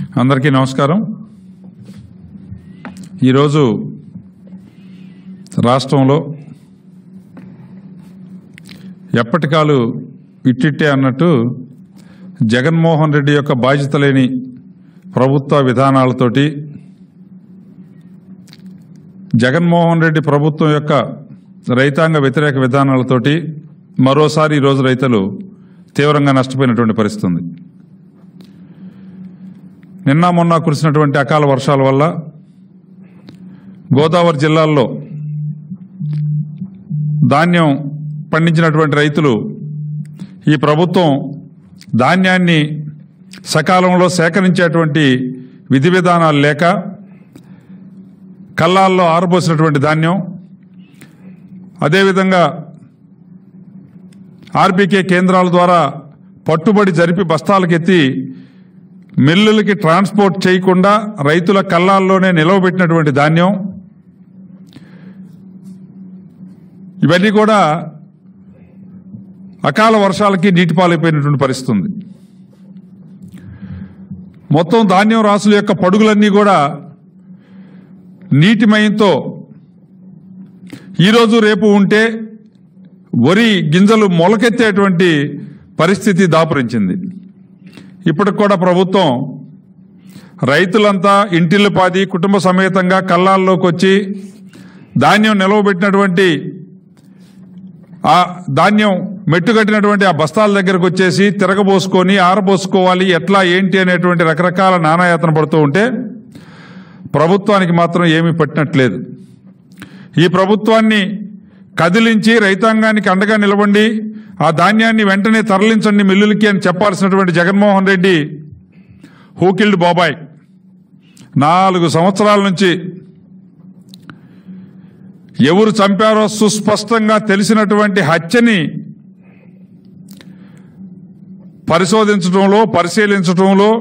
అందరికీ నమస్కారం ఈరోజు రాష్ట్రంలో ఎప్పటికాలు ఇట్టిట్టే అన్నట్టు జగన్మోహన్ రెడ్డి యొక్క బాధ్యత లేని ప్రభుత్వ విధానాలతోటి జగన్మోహన్ రెడ్డి ప్రభుత్వం యొక్క రైతాంగ వ్యతిరేక విధానాలతోటి మరోసారి ఈరోజు రైతులు తీవ్రంగా నష్టపోయినటువంటి పరిస్థితి ఉంది నిన్న మొన్న కురిసినటువంటి అకాల వర్షాల వల్ల గోదావరి జిల్లాల్లో ధాన్యం పండించినటువంటి రైతులు ఈ ప్రభుత్వం ధాన్యాన్ని సకాలంలో సేకరించేటువంటి విధి విధానాలు లేక కల్లాల్లో ఆరబోసినటువంటి ధాన్యం అదేవిధంగా ఆర్బీకే కేంద్రాల ద్వారా పట్టుబడి జరిపి బస్తాలకెత్తి మిల్లులకి ట్రాన్స్పోర్ట్ చేయకుండా రైతుల కల్లాల్లోనే నిలవబెట్టినటువంటి ధాన్యం ఇవన్నీ కూడా అకాల వర్షాలకి నీటిపాలైపోయినటువంటి పరిస్థితి ఉంది మొత్తం ధాన్యం రాసుల యొక్క పడుగులన్నీ కూడా నీటిమయంతో ఈరోజు రేపు ఉంటే వరి గింజలు మొలకెత్తేటువంటి పరిస్థితి దాపురించింది ఇప్పటికి కూడా ప్రభుత్వం రైతులంతా ఇంటిల్లు పాది కుటుంబ సమేతంగా కల్లాల్లోకి వచ్చి ధాన్యం నిలవబెట్టినటువంటి ఆ ధాన్యం మెట్టుగట్టినటువంటి ఆ బస్తాల దగ్గరకు వచ్చేసి తిరగబోసుకొని ఆరబోసుకోవాలి ఎట్లా ఏంటి అనేటువంటి రకరకాల నానాయాతన పడుతూ ఉంటే ప్రభుత్వానికి మాత్రం ఏమీ పట్టినట్లేదు ఈ ప్రభుత్వాన్ని కదిలించి రైతాంగానికి అండగా నిలబండి ఆ ధాన్యాన్ని వెంటనే తరలించండి మిల్లులకి అని చెప్పాల్సినటువంటి జగన్మోహన్ రెడ్డి హూకిల్డ్ బాబాయ్ నాలుగు సంవత్సరాల నుంచి ఎవరు చంపారో సుస్పష్టంగా తెలిసినటువంటి హత్యని పరిశోధించడంలో పరిశీలించడంలో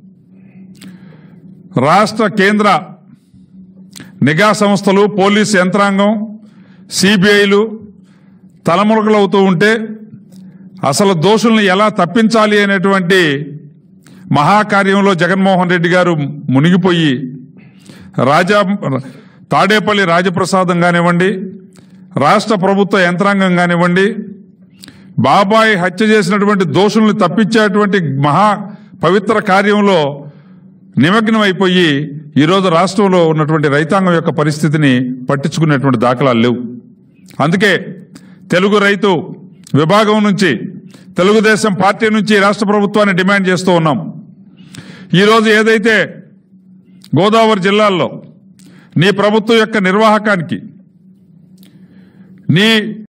రాష్ట్ర కేంద్ర నిఘా సంస్థలు పోలీస్ యంత్రాంగం సిబిఐలు తలమునకలవుతూ ఉంటే అసలు దోషుల్ని ఎలా తప్పించాలి అనేటువంటి మహాకార్యంలో జగన్మోహన్ రెడ్డి గారు మునిగిపోయి రాజా తాడేపల్లి రాజప్రసాదం కానివ్వండి రాష్ట్ర ప్రభుత్వ యంత్రాంగం కానివ్వండి బాబాయ్ హత్య చేసినటువంటి దోషుల్ని తప్పించేటువంటి మహా పవిత్ర కార్యంలో నిమగ్నం అయిపోయి ఈరోజు రాష్ట్రంలో ఉన్నటువంటి రైతాంగం యొక్క పరిస్థితిని పట్టించుకునేటువంటి దాఖలాలు లేవు అందుకే తెలుగు రైతు విభాగం నుంచి తెలుగుదేశం పార్టీ నుంచి రాష్ట్ర ప్రభుత్వాన్ని డిమాండ్ చేస్తూ ఉన్నాం ఈరోజు ఏదైతే గోదావరి జిల్లాల్లో నీ ప్రభుత్వం యొక్క నిర్వాహకానికి నీ